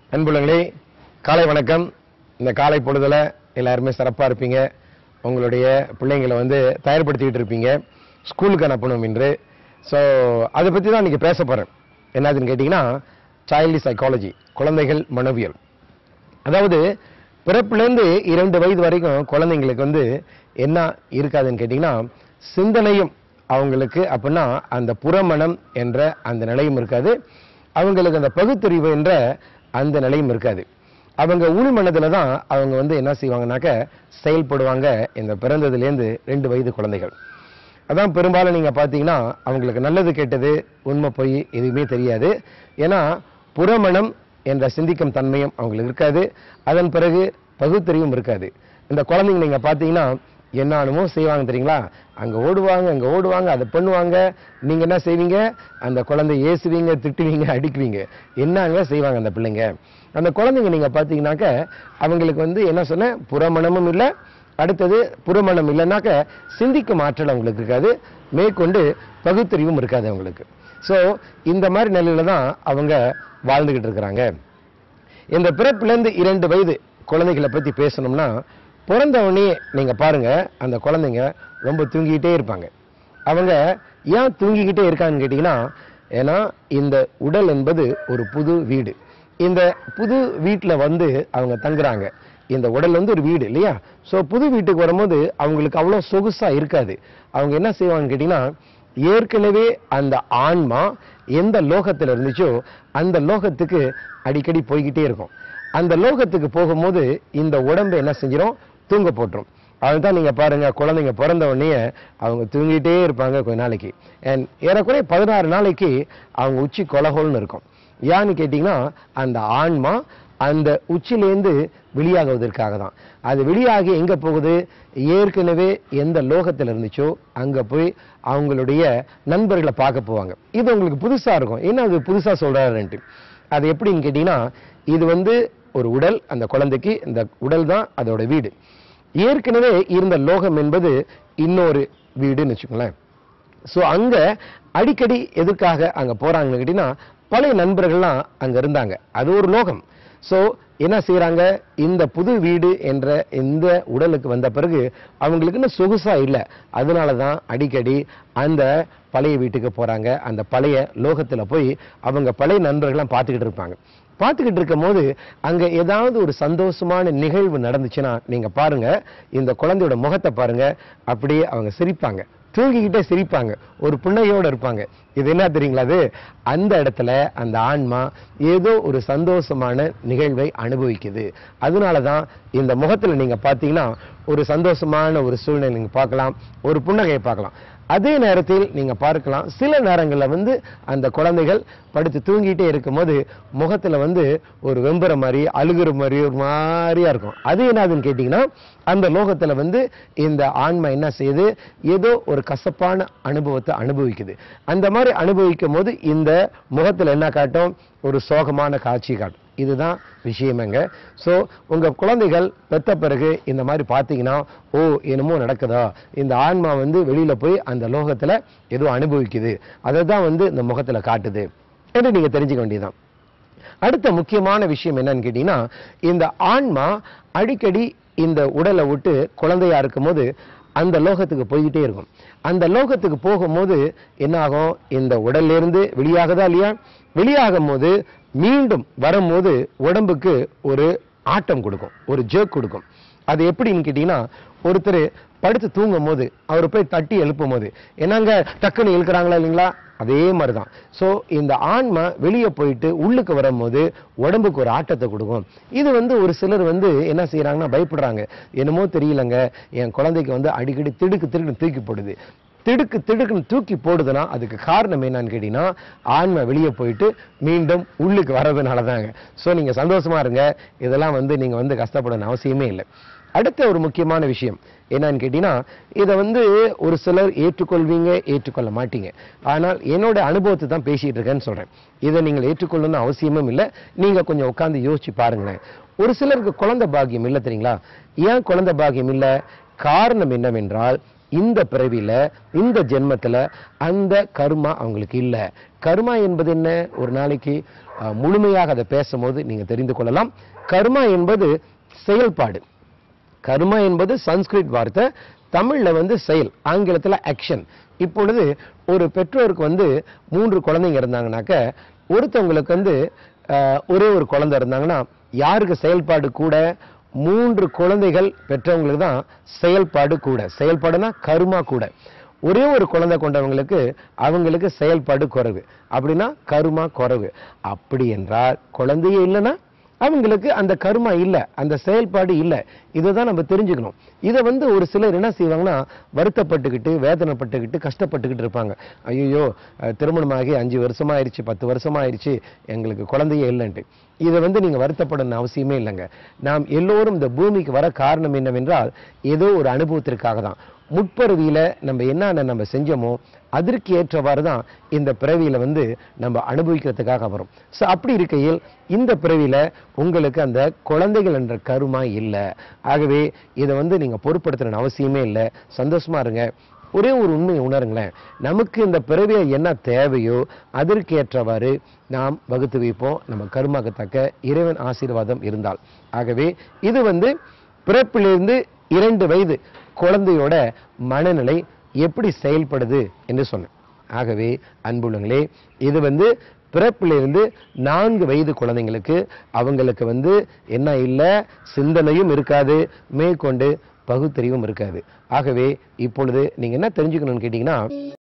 அன்புள்ளங்களே காலை வணக்கம் இந்த காலை பொழுதுல எல்லாருமே சிறப்பா இருப்பீங்க உங்களுடைய பிள்ளைங்களை வந்து தயார்படுத்திக்கிட்டு இருப்பீங்க ஸ்கூலுக்கு அனுப்பணும் என்று ஸோ அதை பற்றி தான் இன்னைக்கு பேச போறேன் என்னதுன்னு கேட்டிங்கன்னா சைல்டு சைக்காலஜி குழந்தைகள் மனவியல் அதாவது பிறப்பிலேருந்து இரண்டு வயது வரைக்கும் குழந்தைங்களுக்கு வந்து என்ன இருக்காதுன்னு கேட்டிங்கன்னா சிந்தனையும் அவங்களுக்கு அப்படின்னா அந்த புறமணம் என்ற அந்த நிலையும் இருக்காது அவங்களுக்கு அந்த பகுத்தறிவு என்ற அந்த நிலையும் இருக்காது அவங்க உள்மனதில் தான் அவங்க வந்து என்ன செய்வாங்கனாக்க செயல்படுவாங்க இந்த பிறந்ததுலேருந்து ரெண்டு வயது குழந்தைகள் அதான் பெரும்பாலும் நீங்க பார்த்தீங்கன்னா அவங்களுக்கு நல்லது கெட்டது உண்மை பொய் எதுவுமே தெரியாது ஏன்னா புறமணம் என்ற சிந்திக்கும் தன்மையும் அவங்களுக்கு இருக்காது அதன் பிறகு பகுத்தறிவும் இருக்காது இந்த குழந்தைங்க நீங்க பார்த்தீங்கன்னா என்னாலுமோ செய்வாங்க தெரியுங்களா அங்க ஓடுவாங்க அங்க ஓடுவாங்க அதை பண்ணுவாங்க நீங்க என்ன செய்வீங்க அந்த குழந்தை ஏசுவீங்க திட்டுவீங்க அடிக்குவீங்க என்னங்க செய்வாங்க அந்த பிள்ளைங்க அந்த குழந்தைங்க நீங்க பார்த்தீங்கன்னாக்க அவங்களுக்கு வந்து என்ன சொன்ன புறமணமும் இல்லை அடுத்தது புறமணம் இல்லைனாக்க சிந்திக்கும் ஆற்றல் அவங்களுக்கு இருக்காது மேற்கொண்டு பகுத்தறிவும் இருக்காது அவங்களுக்கு ஸோ இந்த மாதிரி நிலையில தான் அவங்க வாழ்ந்துகிட்டு இருக்கிறாங்க இந்த பிறப்பிலேருந்து இரண்டு வயது குழந்தைகளை பத்தி பேசணும்னா பிறந்த உடனே நீங்க பாருங்க அந்த குழந்தைங்க ரொம்ப தூங்கிக்கிட்டே இருப்பாங்க அவங்க ஏன் தூங்கிக்கிட்டே இருக்காங்கன்னு கேட்டீங்கன்னா ஏன்னா இந்த உடல் என்பது ஒரு புது வீடு இந்த புது வீட்டில் வந்து அவங்க தங்குறாங்க இந்த உடல் வந்து ஒரு வீடு இல்லையா ஸோ புது வீட்டுக்கு வரும்போது அவங்களுக்கு அவ்வளோ சொகுசா இருக்காது அவங்க என்ன செய்வாங்கன்னு கேட்டீங்கன்னா ஏற்கனவே அந்த ஆன்மா எந்த லோகத்தில் இருந்துச்சோ அந்த லோகத்துக்கு அடிக்கடி போய்கிட்டே இருக்கும் அந்த லோகத்துக்கு போகும்போது இந்த உடம்பு என்ன செஞ்சிடும் தூங்க போட்டுரும் அதுதான் நீங்க பாருங்க குழந்தைங்க பிறந்த உடனே அவங்க தூங்கிட்டே இருப்பாங்க கொஞ்ச நாளைக்கு அண்ட் ஏறக்குறைய பதினாறு நாளைக்கு அவங்க உச்சி கொலகோல்னு இருக்கும் ஏன்னு கேட்டீங்கன்னா அந்த ஆன்மா அந்த உச்சிலேருந்து வெளியாகுவதற்காக தான் அது வெளியாகி எங்க போகுது ஏற்கனவே எந்த லோகத்தில் இருந்துச்சோ அங்க போய் அவங்களுடைய நண்பர்களை பார்க்க போவாங்க இது உங்களுக்கு புதுசா இருக்கும் என்ன அது புதுசா சொல்றாருன்ட்டு அது எப்படின்னு கேட்டீங்கன்னா இது வந்து ஒரு உடல் அந்த குழந்தைக்கு இந்த உடல் தான் அதோட வீடு ஏற்கனவே இருந்த லோகம் என்பது இன்னொரு வீடுன்னு வச்சுக்கோங்களேன் ஸோ அங்க அடிக்கடி எதுக்காக அங்க போறாங்கன்னு கேட்டீங்கன்னா பழைய நண்பர்கள்லாம் அங்க இருந்தாங்க அது ஒரு லோகம் ஸோ என்ன செய்றாங்க இந்த புது வீடு என்ற இந்த உடலுக்கு வந்த பிறகு அவங்களுக்கு இன்னும் சொகுசா இல்லை அதனால தான் அடிக்கடி அந்த பழைய வீட்டுக்கு போறாங்க அந்த பழைய லோகத்துல போய் அவங்க பழைய நண்பர்கள்லாம் பார்த்துக்கிட்டு இருப்பாங்க பார்த்துக்கிட்டு இருக்கும் போது அங்க ஏதாவது ஒரு சந்தோஷமான நிகழ்வு நடந்துச்சுன்னா நீங்க பாருங்க இந்த குழந்தையோட முகத்தை பாருங்க அப்படியே அவங்க சிரிப்பாங்க தூங்கிக்கிட்டே சிரிப்பாங்க ஒரு புன்னையோட இருப்பாங்க இது என்ன தெரியுங்களா அது அந்த இடத்துல அந்த ஆன்மா ஏதோ ஒரு சந்தோஷமான நிகழ்வை அனுபவிக்குது அதனால தான் இந்த முகத்துல நீங்க பார்த்தீங்கன்னா ஒரு சந்தோஷமான ஒரு சூழ்நிலை நீங்க பார்க்கலாம் ஒரு புன்னகையை பார்க்கலாம் அதே நேரத்தில் நீங்க பார்க்கலாம் சில நேரங்கள்ல வந்து அந்த குழந்தைகள் படுத்து தூங்கிட்டே இருக்கும்போது முகத்துல வந்து ஒரு வெம்புற மாதிரி அழுகுற மாதிரி ஒரு மாதிரியா இருக்கும் அது என்னதுன்னு கேட்டீங்கன்னா அந்த லோகத்துல வந்து இந்த ஆன்மா என்ன செய்யுது ஏதோ ஒரு கசப்பான அனுபவத்தை அனுபவிக்குது அந்த மாதிரி அனுபவிக்கும் போது இந்த முகத்துல என்ன காட்டும் ஒரு சோகமான காட்சி காட்டும் இதுதான் விஷயமேங்க ஸோ உங்க குழந்தைகள் பெத்த பிறகு இந்த மாதிரி பார்த்தீங்கன்னா ஓ என்னமோ நடக்குதா இந்த ஆன்மா வந்து வெளியில போய் அந்த லோகத்துல ஏதோ அனுபவிக்குது அதை தான் வந்து இந்த முகத்துல காட்டுது என்று நீங்க தெரிஞ்சுக்க வேண்டியதுதான் அடுத்த முக்கியமான விஷயம் என்னன்னு கேட்டீங்கன்னா இந்த ஆன்மா அடிக்கடி இந்த உடலை விட்டு குழந்தையா இருக்கும்போது அந்த லோகத்துக்கு போய்கிட்டே இருக்கும் அந்த லோகத்துக்கு போகும்போது என்ன ஆகும் இந்த உடல்ல இருந்து வெளியாகுதா இல்லையா வெளியாகும் போது மீண்டும் வரும்போது உடம்புக்கு ஒரு ஆட்டம் கொடுக்கும் ஒரு ஜேக் கொடுக்கும் அது எப்படின்னு கேட்டீங்கன்னா ஒருத்தர் படுத்து தூங்கும் போது அவர் போய் தட்டி எழுப்பும் போது என்னங்க டக்குன்னு இழுக்கிறாங்களா இல்லைங்களா அதே மாதிரி தான் ஸோ இந்த ஆன்மா வெளியே போயிட்டு உள்ளுக்கு வரும்போது உடம்புக்கு ஒரு ஆட்டத்தை கொடுக்கும் இது வந்து ஒரு சிலர் வந்து என்ன செய்யறாங்கன்னா பயப்படுறாங்க என்னமோ தெரியலங்க என் குழந்தைக்கு வந்து அடிக்கடி திடுக்கு திடுக்கு தூக்கி போடுது திடுக்கு திடுக்குன்னு தூக்கி போடுதுன்னா அதுக்கு காரணம் என்னன்னு கேட்டீங்கன்னா ஆன்மா வெளியே போயிட்டு மீண்டும் உள்ளுக்கு வர்றதுனால தாங்க ஸோ நீங்க சந்தோஷமா இருங்க இதெல்லாம் வந்து நீங்க வந்து கஷ்டப்படணும் அவசியமே இல்லை அடுத்த ஒரு முக்கியமான விஷயம் என்னன்னு கேட்டீங்கன்னா இதை வந்து ஒரு சிலர் ஏற்றுக்கொள்வீங்க ஏற்றுக்கொள்ள மாட்டீங்க ஆனால் என்னோட அனுபவத்தை தான் பேசிட்டு இருக்கேன்னு சொல்றேன் இதை நீங்கள் ஏற்றுக்கொள்ளணும்னு அவசியமும் இல்லை நீங்க கொஞ்சம் உட்கார்ந்து யோசிச்சு பாருங்களேன் ஒரு சிலருக்கு குழந்தை பாக்கியம் இல்லை தெரியுங்களா ஏன் குழந்தை பாக்கியம் இல்லை காரணம் என்னவென்றால் இந்த பிறவியில இந்த ஜென்மத்துல அந்த கர்மா அவங்களுக்கு இல்ல கர்மா என்பது என்ன ஒரு நாளைக்கு அஹ், முழுமையாக அதை பேசும்போது நீங்க தெரிந்து கொள்ளலாம் கர்மா என்பது செயல்பாடு கர்மா என்பது சன்ஸ்கிரிட் வார்த்தை தமிழ்ல வந்து செயல் ஆங்கிலத்துல ஆக்ஷன் இப்பொழுது ஒரு பெற்றோருக்கு வந்து மூன்று குழந்தைங்க இருந்தாங்கனாக்க ஒருத்தவங்களுக்கு வந்து அஹ், ஒரே ஒரு குழந்தை இருந்தாங்கன்னா யாருக்கு செயல்பாடு கூட மூன்று குழந்தைகள் பெற்றவங்களுக்கு தான் செயல்பாடு கூட செயல்பாடுனா கருமா கூட ஒரே ஒரு குழந்தை கொண்டவங்களுக்கு அவங்களுக்கு செயல்பாடு குறைவு அப்படின்னா கருமா குறைவு அப்படி என்றால் குழந்தையே இல்லைன்னா அவங்களுக்கு அந்த கருமா இல்ல அந்த செயல்பாடு இல்ல இதை தான் நம்ம தெரிஞ்சுக்கணும் இதை வந்து ஒரு சிலர் என்ன செய்வாங்கன்னா வருத்தப்பட்டுக்கிட்டு வேதனைப்பட்டுக்கிட்டு கஷ்டப்பட்டுக்கிட்டு இருப்பாங்க ஐயோ திருமணமாகி அஞ்சு வருஷமா ஆயிடுச்சு பத்து வருஷமா ஆயிடுச்சு எங்களுக்கு குழந்தையே இல்லைன்ட்டு இதை வந்து நீங்க வருத்தப்படணும் அவசியமே இல்லைங்க நாம் எல்லோரும் இந்த பூமிக்கு வர காரணம் என்னவென்றால் ஏதோ ஒரு அனுபவத்திற்காக தான் முற்பருவியில நம்ம என்னென்ன நம்ம செஞ்சோமோ அதற்கு ஏற்றவாறு தான் இந்த பிறவியில வந்து நம்ம அனுபவிக்கிறதுக்காக வரும் ஸோ அப்படி இருக்கையில் இந்த பிறவியில உங்களுக்கு அந்த குழந்தைகள் என்ற கருமா இல்லை ஆகவே இதை வந்து நீங்க பொருட்படுத்தணும் அவசியமே இல்லை சந்தோஷமா இருங்க ஒரே ஒரு உண்மையை உணருங்களேன் நமக்கு இந்த பிறவியை என்ன தேவையோ அதற்கு ஏற்றவாறு நாம் வகுத்து வைப்போம் நம்ம கருமாக்கு தக்க இறைவன் ஆசீர்வாதம் இருந்தால் ஆகவே இது வந்து பிறப்பிலிருந்து இரண்டு வயது குழந்தையோட மனநிலை எப்படி செயல்படுது என்று சொன்னேன் ஆகவே அன்புள்ளங்களே இது வந்து பிறப்பிலிருந்து நான்கு வயது குழந்தைங்களுக்கு அவங்களுக்கு வந்து என்ன இல்லை சிந்தனையும் இருக்காது மேற்கொண்டு பகுத்தறிவும் இருக்காது ஆகவே இப்பொழுது நீங்க என்ன தெரிஞ்சுக்கணும்னு கேட்டீங்கன்னா